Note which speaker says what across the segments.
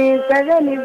Speaker 1: ಸಗ ನಿಜ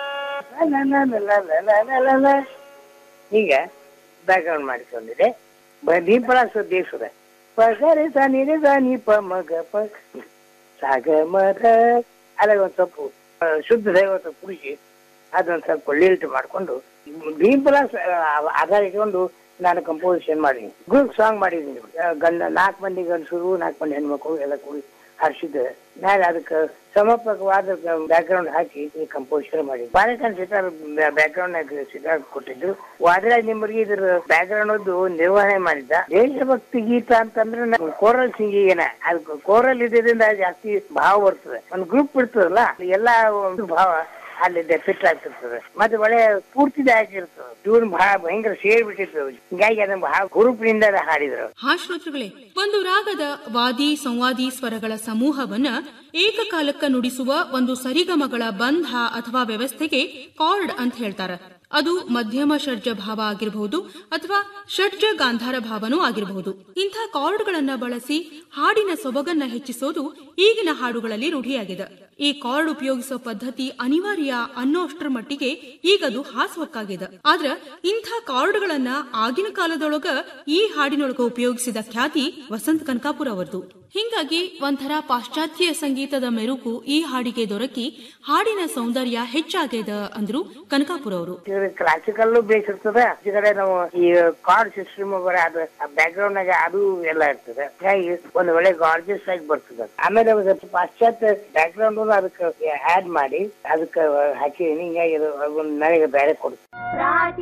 Speaker 1: ಈಗ ಬ್ಯಾಕ್ಗ್ರೌಂಡ್ ಮಾಡಿಕೊಂಡಿದೆ ದೀಪಳ ದೇಶದ ಪಗರೆ ಸ ನಿರೆ ಸ ನಿ ಪ ಮಗ ಪ ಸಾಗ ಮರ ಅಲ್ಲ ಒಂದು ಸ್ವಲ್ಪ ಆ, ಶುದ್ಧ ದೈವತ ಕುಡಿಸಿ ಅದೊಂದು ಸ್ವಲ್ಪ ಲಿಲ್ಟ್ ಮಾಡಿಕೊಂಡು ದೀಪಲ ಆಧಾರ ಇಟ್ಕೊಂಡು ನಾನು ಕಂಪೋಸಿಷನ್ ಮಾಡೀನಿ ಗ್ರೂಪ್ ಸಾಂಗ್ ಮಾಡಿದ್ದೀನಿ ಆ, ಗಂಡ ನಾಲ್ಕು ಮಂದಿ ಗಂಡಸರು ನಾಲ್ಕು ಮಂದಿ ಹೆಣ್ಮಕ್ಳು ಎಲ್ಲ ಕೂಡಿ ಹರ್ಷಿದ್ದೆ ನಾನು ಅದಕ್ಕೆ ಸಮರ್ಪಕವಾದ ಬ್ಯಾಕ್ಗ್ರೌಂಡ್ ಹಾಕಿ ಕಂಪೋಸಿಷನ್ ಮಾಡಿ ಬಾಲಕನ್ ಸಿತಾರ್ ಬ್ಯಾಕ್ಗ್ರೌಂಡ್ ನಾಗ ಸಿತಾರ್ ಕೊಟ್ಟಿದ್ದು ವಾದರಾಜ್ ನಿಮ್ಮರಿಗೆ ಇದ್ರ ಬ್ಯಾಕ್ಗ್ರೌಂಡ್ ನಿರ್ವಹಣೆ ಮಾಡಿದ್ದ ದೇಶಭಕ್ತಿ ಗೀತ ಅಂತಂದ್ರೆ ಕೋರಲ್ ಸಿಂಗಿಂಗ್ ಅದು ಕೋರಲ್ ಇದರಿಂದ ಜಾಸ್ತಿ ಭಾವ ಬರ್ತದೆ ಒಂದು ಗ್ರೂಪ್ ಇರ್ತದಲ್ಲ ಎಲ್ಲಾ ಒಂದು ಭಾವ ಅಲ್ಲಿ ಫಿಟ್ ಆಗ್ತಿರ್ತದೆ ಮತ್ತೆ ಒಳ್ಳೆ ಸ್ಫೂರ್ತಿದಾಯಕ ಇರ್ತದೆ ಇವ್ರು ಬಹಳ ಭಯಂಕರ ಸೇರ್ ಬಿಟ್ಟಿರ್ತದೆ ಹಿಂಗಾಗಿ ಅದನ್ನ ಬಹಳ ಹುರುಪಿನಿಂದ ಹಾಡಿದ್ರು
Speaker 2: ಹಾ ಶ್ರೋತೃಗಳೇ ಒಂದು ರಾಗದ ವಾದಿ ಸಂವಾದಿ ಸ್ವರಗಳ ಸಮೂಹವನ್ನ ಏಕಕಾಲಕ್ಕ ನುಡಿಸುವ ಒಂದು ಸರಿಗಮಗಳ ಬಂಧ ಅಥವಾ ವ್ಯವಸ್ಥೆಗೆ ಕಾರ್ಡ್ ಅಂತ ಹೇಳ್ತಾರ ಅದು ಮಧ್ಯಮ ಷಡ್ಜ ಭಾವ ಆಗಿರಬಹುದು ಅಥವಾ ಷಡ್ಜ ಗಾಂಧಾರ ಭಾವನೂ ಆಗಿರಬಹುದು ಇಂಥ ಕಾರ್ಡ್ಗಳನ್ನ ಬಳಸಿ ಹಾಡಿನ ಸೊಬಗನ್ನ ಹೆಚ್ಚಿಸೋದು ಈಗಿನ ಹಾಡುಗಳಲ್ಲಿ ರೂಢಿಯಾಗಿದೆ ಈ ಕಾರ್ಡ್ ಉಪಯೋಗಿಸೋ ಪದ್ಧತಿ ಅನಿವಾರ್ಯ ಅನ್ನೋಷ್ಟರ ಮಟ್ಟಿಗೆ ಈಗದು ಹಾಸುವಕ್ಕಾಗಿದೆ ಆದ್ರ ಇಂಥ ಕಾರ್ಡ್ಗಳನ್ನ ಆಗಿನ ಕಾಲದೊಳಗ ಈ ಹಾಡಿನೊಳಗ ಉಪಯೋಗಿಸಿದ ಖ್ಯಾತಿ ವಸಂತ ಕನಕಾಪುರ ಅವರದು ಹಿಂಗಾಗಿ ಒಂಥರ ಪಾಶ್ಚಾತ್ಯ ಸಂಗೀತದ ಮೆರುಗು ಈ ಹಾಡಿಗೆ ದೊರಕಿ ಹಾಡಿನ ಸೌಂದರ್ಯ ಹೆಚ್ಚಾಗ್ಯದ ಅಂದ್ರು ಕನಕಾಪುರ ಅವರು
Speaker 1: ಕ್ಲಾಸಿಕಲ್ ಬೇಸ್ ಇರ್ತದ ಈ ಕಡೆ ನಾವು ಈ ಕಾರ್ಡ್ ಸಿಸ್ಟಮ್ ಬರ ಅದು ಬ್ಯಾಕ್ ಗ್ರೌಂಡ್ ನಾಗ ಅದು ಎಲ್ಲ ಇರ್ತದೆ ಹಾಗಾಗಿ ಒಂದು ಒಳ್ಳೆ ಗಾರ್ಜಿಯಸ್ ಆಗಿ ಬರ್ತದೆ ಆಮೇಲೆ ಒಂದು ಪಾಶ್ಚಾತ್ಯ ಬ್ಯಾಕ್ ಗ್ರೌಂಡ್ ಅದಕ್ಕೆ ಆಡ್ ಮಾಡಿ ಅದಕ್ಕೆ ಹಾಕಿ ಹಿಂಗಾಗಿ ಅದು ಒಂದು ನನಗೆ ಬೇರೆ ಕೊಡ್ತದೆ